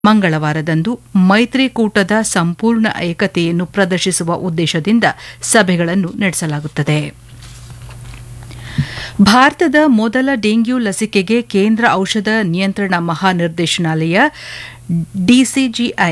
ಮಂಗಳವಾರದಂದು ಮೈತ್ರಿಕೂಟದ ಸಂಪೂರ್ಣ ಏಕತೆಯನ್ನು ಪ್ರದರ್ಶಿಸುವ ಉದ್ದೇಶದಿಂದ ಸಭೆಗಳನ್ನು ನಡೆಸಲಾಗುತ್ತದೆ ಭಾರತದ ಮೊದಲ ಡೆಂಗ್ಯೂ ಲಸಿಕೆಗೆ ಕೇಂದ್ರ ಔಷಧ ನಿಯಂತ್ರಣ ಮಹಾನಿರ್ದೇಶನಾಲಯ ಡಿಸಿಜಿಐ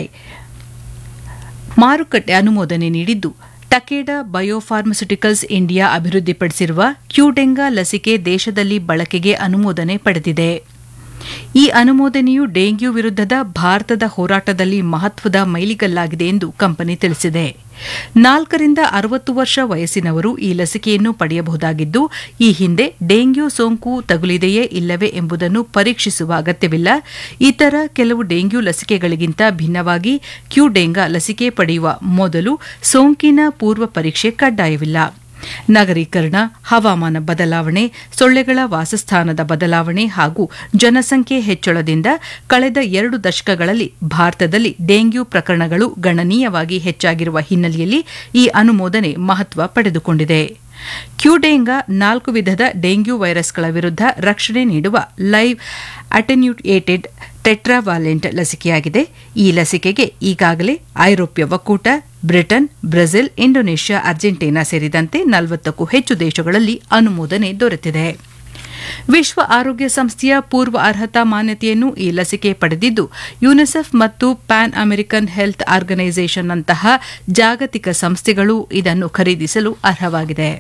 ಮಾರುಕಟ್ಟೆ ಅನುಮೋದನೆ ನೀಡಿದ್ದು ಟಕೇಡಾ ಬಯೋಫಾರ್ಮಸ್ಯೂಟಿಕಲ್ಸ್ ಇಂಡಿಯಾ ಅಭಿವೃದ್ಧಿಪಡಿಸಿರುವ ಕ್ಯೂಡೆಂಗಾ ಲಸಿಕೆ ದೇಶದಲ್ಲಿ ಬಳಕೆಗೆ ಅನುಮೋದನೆ ಪಡೆದಿದೆ ಈ ಅನುಮೋದನೆಯು ಡೆಂಗ್ಯೂ ವಿರುದ್ಧದ ಭಾರತದ ಹೋರಾಟದಲ್ಲಿ ಮಹತ್ವದ ಮೈಲಿಗಲ್ಲಾಗಿದೆ ಎಂದು ಕಂಪನಿ ತಿಳಿಸಿದೆ ನಾಲ್ಕರಿಂದ ಅರವತ್ತು ವರ್ಷ ವಯಸ್ಸಿನವರು ಈ ಲಸಿಕೆಯನ್ನು ಪಡೆಯಬಹುದಾಗಿದ್ದು ಈ ಹಿಂದೆ ಡೆಂಗ್ಯೂ ಸೋಂಕು ತಗುಲಿದೆಯೇ ಇಲ್ಲವೇ ಎಂಬುದನ್ನು ಪರೀಕ್ಷಿಸುವ ಅಗತ್ಯವಿಲ್ಲ ಇತರ ಕೆಲವು ಡೆಂಗ್ಯೂ ಲಸಿಕೆಗಳಿಗಿಂತ ಭಿನ್ನವಾಗಿ ಕ್ಯೂಡೆಂಗಾ ಲಸಿಕೆ ಪಡೆಯುವ ಮೊದಲು ಸೋಂಕಿನ ಪೂರ್ವ ಪರೀಕ್ಷೆ ಕಡ್ಡಾಯವಿಲ್ಲ ನಗರೀಕರಣ ಹವಾಮಾನ ಬದಲಾವಣೆ ಸೊಳ್ಳೆಗಳ ವಾಸಸ್ಥಾನದ ಬದಲಾವಣೆ ಹಾಗೂ ಜನಸಂಖ್ಯೆ ಹೆಚ್ಚಳದಿಂದ ಕಳೆದ ಎರಡು ದಶಕಗಳಲ್ಲಿ ಭಾರತದಲ್ಲಿ ಡೆಂಗ್ಯೂ ಪ್ರಕರಣಗಳು ಗಣನೀಯವಾಗಿ ಹೆಚ್ಚಾಗಿರುವ ಹಿನ್ನೆಲೆಯಲ್ಲಿ ಈ ಅನುಮೋದನೆ ಮಹತ್ವ ಪಡೆದುಕೊಂಡಿದೆ ಕ್ಯೂಡೆಂಗಾ ನಾಲ್ಕು ವಿಧದ ಡೆಂಗ್ಯೂ ವೈರಸ್ಗಳ ವಿರುದ್ಧ ರಕ್ಷಣೆ ನೀಡುವ ಲೈವ್ ಅಟೆನ್ಯೂಯೇಟೆಡ್ ಟೆಟ್ರಾವಾಲೆಂಟ್ ಲಸಿಕೆಯಾಗಿದೆ ಈ ಲಸಿಕೆಗೆ ಈಗಾಗಲೇ ಐರೋಪ್ಯ ಒಕ್ಕೂಟ ಬ್ರಿಟನ್ ಬ್ರೆಜಿಲ್ ಇಂಡೋನೇಷ್ಯಾ ಅರ್ಜೆಂಟೀನಾ ಸೇರಿದಂತೆ ನಲವತ್ತಕ್ಕೂ ಹೆಚ್ಚು ದೇಶಗಳಲ್ಲಿ ಅನುಮೋದನೆ ದೊರೆತಿದೆ ವಿಶ್ವ ಆರೋಗ್ಯ ಸಂಸ್ಥೆಯ ಪೂರ್ವ ಅರ್ಹತಾ ಮಾನ್ಯತೆಯನ್ನು ಈ ಲಸಿಕೆ ಪಡೆದಿದ್ದು ಯುನಿಸೆಫ್ ಮತ್ತು ಪ್ಯಾನ್ ಅಮೆರಿಕನ್ ಹೆಲ್ತ್ ಆರ್ಗನೈಸೇಷನ್ನಂತಹ ಜಾಗತಿಕ ಸಂಸ್ಥೆಗಳು ಇದನ್ನು ಖರೀದಿಸಲು ಅರ್ಹವಾಗಿದೆ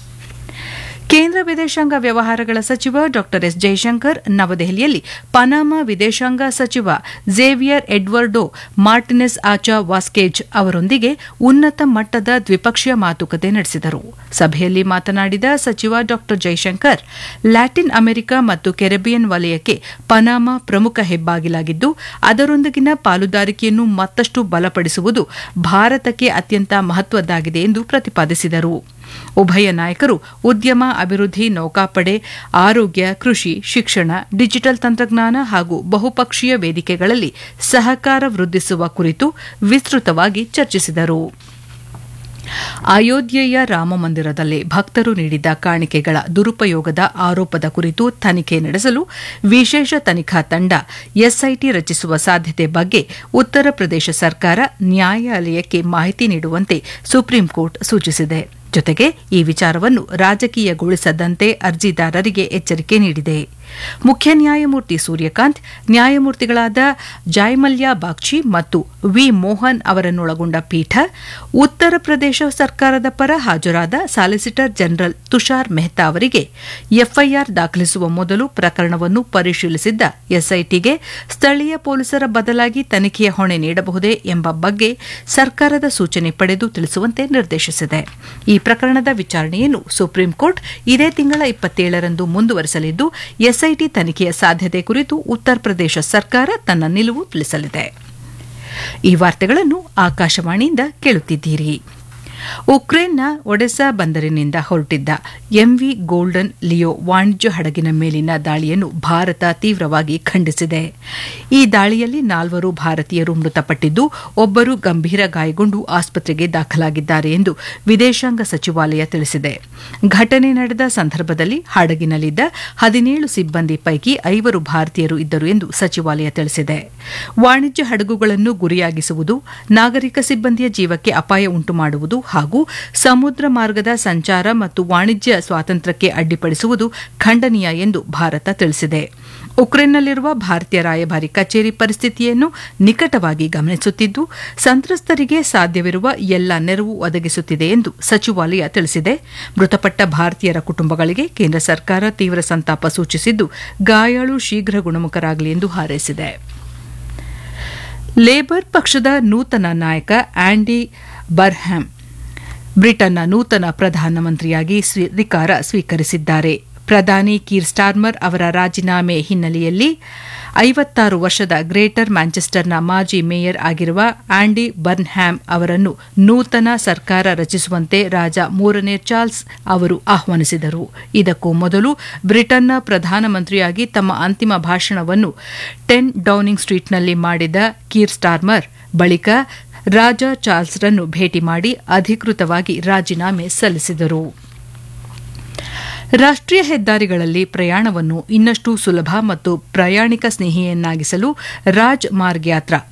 ಕೇಂದ್ರ ವಿದೇಶಾಂಗ ವ್ಯವಹಾರಗಳ ಸಚಿವ ಡಾ ಎಸ್ ಜೈಶಂಕರ್ ನವದೆಹಲಿಯಲ್ಲಿ ಪನಾಮಾ ವಿದೇಶಾಂಗ ಸಚಿವ ಝೇವಿಯರ್ ಎಡ್ವರ್ಡೋ ಮಾರ್ಟಿನೆಸ್ ಆಚಾ ವಾಸ್ಕೇಜ್ ಅವರೊಂದಿಗೆ ಉನ್ನತ ಮಟ್ಟದ ದ್ವಿಪಕ್ಷೀಯ ಮಾತುಕತೆ ನಡೆಸಿದರು ಸಭೆಯಲ್ಲಿ ಮಾತನಾಡಿದ ಸಚಿವ ಡಾ ಜೈಶಂಕರ್ ಲ್ಯಾಟಿನ್ ಅಮೆರಿಕ ಮತ್ತು ಕೆರೆಬಿಯನ್ ವಲಯಕ್ಕೆ ಪನಾಮಾ ಪ್ರಮುಖ ಹೆಬ್ಬಾಗಿಲಾಗಿದ್ದು ಅದರೊಂದಿಗಿನ ಪಾಲುದಾರಿಕೆಯನ್ನು ಮತ್ತಷ್ಟು ಬಲಪಡಿಸುವುದು ಭಾರತಕ್ಕೆ ಅತ್ಯಂತ ಮಹತ್ವದ್ದಾಗಿದೆ ಎಂದು ಪ್ರತಿಪಾದಿಸಿದರು ಉಭಯ ನಾಯಕರು ಉದ್ಯಮ ಅಭಿವೃದ್ಧಿ ನೌಕಾಪಡೆ ಆರೋಗ್ಯ ಕೃಷಿ ಶಿಕ್ಷಣ ಡಿಜಿಟಲ್ ತಂತ್ರಜ್ಞಾನ ಹಾಗೂ ಬಹುಪಕ್ಷೀಯ ವೇದಿಕೆಗಳಲ್ಲಿ ಸಹಕಾರ ವೃದ್ಧಿಸುವ ಕುರಿತು ವಿಸ್ತೃತವಾಗಿ ಚರ್ಚಿಸಿದರು ಅಯೋಧ್ಯೆಯ ರಾಮಮಂದಿರದಲ್ಲಿ ಭಕ್ತರು ನೀಡಿದ್ದ ಕಾಣಿಕೆಗಳ ದುರುಪಯೋಗದ ಆರೋಪದ ಕುರಿತು ತನಿಖೆ ನಡೆಸಲು ವಿಶೇಷ ತನಿಖಾ ತಂಡ ಎಸ್ಐಟಿ ರಚಿಸುವ ಸಾಧ್ಯತೆ ಬಗ್ಗೆ ಉತ್ತರ ಪ್ರದೇಶ ಸರ್ಕಾರ ನ್ಯಾಯಾಲಯಕ್ಕೆ ಮಾಹಿತಿ ನೀಡುವಂತೆ ಸುಪ್ರೀಂಕೋರ್ಟ್ ಸೂಚಿಸಿದೆ ಜೊತೆಗೆ ಈ ವಿಚಾರವನ್ನು ರಾಜಕೀಯಗೊಳಿಸದಂತೆ ಅರ್ಜಿದಾರರಿಗೆ ಎಚ್ಚರಿಕೆ ನೀಡಿದೆ ಮುಖ್ಯ ನ್ಯಾಯಮೂರ್ತಿ ಸೂರ್ಯಕಾಂತ್ ನ್ಯಾಯಮೂರ್ತಿಗಳಾದ ಜಾಯ್ಮಲ್ಯಾ ಬಾಗ್ಚಿ ಮತ್ತು ವಿ ಮೋಹನ್ ಅವರನ್ನೊಳಗೊಂಡ ಪೀಠ ಉತ್ತರ ಪ್ರದೇಶ ಸರ್ಕಾರದ ಪರ ಹಾಜರಾದ ಸಾಲಿಸಿಟರ್ ಜನರಲ್ ತುಷಾರ್ ಮೆಹ್ತಾ ಅವರಿಗೆ ಎಫ್ಐಆರ್ ದಾಖಲಿಸುವ ಮೊದಲು ಪ್ರಕರಣವನ್ನು ಪರಿಶೀಲಿಸಿದ್ದ ಎಸ್ಐಟಿಗೆ ಸ್ಥಳೀಯ ಪೊಲೀಸರ ಬದಲಾಗಿ ತನಿಖೆಯ ಹೊಣೆ ನೀಡಬಹುದೇ ಎಂಬ ಬಗ್ಗೆ ಸರ್ಕಾರದ ಸೂಚನೆ ಪಡೆದು ತಿಳಿಸುವಂತೆ ನಿರ್ದೇಶಿಸಿದೆ ಈ ಪ್ರಕರಣದ ವಿಚಾರಣೆಯನ್ನು ಸುಪ್ರೀಂಕೋರ್ಟ್ ಇದೇ ತಿಂಗಳ ಇಪ್ಪತ್ತೇಳರಂದು ಮುಂದುವರೆಸಲಿದ್ದು ಎಸ್ಐಟಿ ತನಿಖೆಯ ಸಾಧ್ಯತೆ ಕುರಿತು ಉತ್ತರ ಪ್ರದೇಶ ಸರ್ಕಾರ ತನ್ನ ನಿಲುವು ತಿಳಿಸಲಿದೆ ಈ ವಾರ್ತೆಗಳನ್ನು ಆಕಾಶವಾಣಿಯಿಂದ ಕೇಳುತ್ತಿದ್ದೀರಿ ಉಕ್ರೇನ್ನ ಒಡೆಸಾ ಬಂದರಿನಿಂದ ಹೊರಟಿದ್ದ ಎಂವಿ ಗೋಲ್ಡನ್ ಲಿಯೋ ವಾಣಿಜ್ಯ ಹಡಗಿನ ಮೇಲಿನ ದಾಳಿಯನ್ನು ಭಾರತ ತೀವ್ರವಾಗಿ ಖಂಡಿಸಿದೆ ಈ ದಾಳಿಯಲ್ಲಿ ನಾಲ್ವರು ಭಾರತೀಯರು ಮೃತಪಟ್ಟಿದ್ದು ಒಬ್ಬರು ಗಂಭೀರ ಗಾಯಗೊಂಡು ಆಸ್ಪತ್ರೆಗೆ ದಾಖಲಾಗಿದ್ದಾರೆ ಎಂದು ವಿದೇಶಾಂಗ ಸಚಿವಾಲಯ ತಿಳಿಸಿದೆ ಘಟನೆ ನಡೆದ ಸಂದರ್ಭದಲ್ಲಿ ಹಡಗಿನಲ್ಲಿದ್ದ ಹದಿನೇಳು ಸಿಬ್ಬಂದಿ ಪೈಕಿ ಐವರು ಭಾರತೀಯರು ಇದ್ದರು ಎಂದು ಸಚಿವಾಲಯ ತಿಳಿಸಿದೆ ವಾಣಿಜ್ಯ ಹಡಗುಗಳನ್ನು ಗುರಿಯಾಗಿಸುವುದು ನಾಗರಿಕ ಸಿಬ್ಬಂದಿಯ ಜೀವಕ್ಕೆ ಅಪಾಯ ಉಂಟುಮಾಡುವುದು ಹಾಗೂ ಸಮುದ್ರ ಮಾರ್ಗದ ಸಂಚಾರ ಮತ್ತು ವಾಣಿಜ್ಯ ಸ್ವಾತಂತ್ರ್ಯಕ್ಕೆ ಅಡ್ಡಿಪಡಿಸುವುದು ಖಂಡನೀಯ ಎಂದು ಭಾರತ ತಿಳಿಸಿದೆ ಉಕ್ರೇನ್ನಲ್ಲಿರುವ ಭಾರತೀಯ ರಾಯಭಾರಿ ಕಚೇರಿ ಪರಿಸ್ಥಿತಿಯನ್ನು ನಿಕಟವಾಗಿ ಗಮನಿಸುತ್ತಿದ್ದು ಸಂತ್ರಸ್ತರಿಗೆ ಸಾಧ್ಯವಿರುವ ಎಲ್ಲ ನೆರವು ಒದಗಿಸುತ್ತಿದೆ ಎಂದು ಸಚಿವಾಲಯ ತಿಳಿಸಿದೆ ಮೃತಪಟ್ಟ ಭಾರತೀಯರ ಕುಟುಂಬಗಳಿಗೆ ಕೇಂದ್ರ ಸರ್ಕಾರ ತೀವ್ರ ಸಂತಾಪ ಸೂಚಿಸಿದ್ದು ಗಾಯಾಳು ಶೀಘ್ರ ಗುಣಮುಖರಾಗಲಿ ಎಂದು ಹಾರೈಸಿದೆ ಲೇಬರ್ ಪಕ್ಷದ ನೂತನ ನಾಯಕ ಆಂಡಿ ಬರ್ಹ್ಯಾಮ್ ಬ್ರಿಟನ್ನ ನೂತನ ಪ್ರಧಾನಮಂತ್ರಿಯಾಗಿ ಅಧಿಕಾರ ಸ್ವೀಕರಿಸಿದ್ದಾರೆ ಪ್ರಧಾನಿ ಕೀರ್ ಸ್ಟಾರ್ಮರ್ ಅವರ ರಾಜೀನಾಮೆ ಹಿನ್ನೆಲೆಯಲ್ಲಿ ಐವತ್ತಾರು ವರ್ಷದ ಗ್ರೇಟರ್ ಮ್ಯಾಂಚೆಸ್ಟರ್ನ ಮಾಜಿ ಮೇಯರ್ ಆಗಿರುವ ಆಂಡಿ ಬರ್ನ್ಹ್ಯಾಮ್ ಅವರನ್ನು ನೂತನ ಸರ್ಕಾರ ರಚಿಸುವಂತೆ ರಾಜ ಮೂರನೇ ಚಾರ್ಲ್ಸ್ ಅವರು ಆಹ್ವಾನಿಸಿದರು ಇದಕ್ಕೂ ಮೊದಲು ಬ್ರಿಟನ್ನ ಪ್ರಧಾನಮಂತ್ರಿಯಾಗಿ ತಮ್ಮ ಅಂತಿಮ ಭಾಷಣವನ್ನು ಟೆನ್ ಡೌನಿಂಗ್ ಸ್ಟ್ರೀಟ್ನಲ್ಲಿ ಮಾಡಿದ ಕೀರ್ ಸ್ಟಾರ್ಮರ್ ಬಳಿಕ ರಾಜ ಚಾರ್ಲ್ಸ್ರನ್ನು ಭೇಟಿ ಮಾಡಿ ಅಧಿಕೃತವಾಗಿ ರಾಜೀನಾಮೆ ಸಲ್ಲಿಸಿದರು ರಾಷ್ಟ್ರೀಯ ಹೆದ್ದಾರಿಗಳಲ್ಲಿ ಪ್ರಯಾಣವನ್ನು ಇನ್ನಷ್ಟು ಸುಲಭ ಮತ್ತು ಪ್ರಯಾಣಿಕ ಸ್ನೇಹಿಯನ್ನಾಗಿಸಲು ರಾಜ್ ಮಾರ್ಗ್ ಯಾತ್ರಾ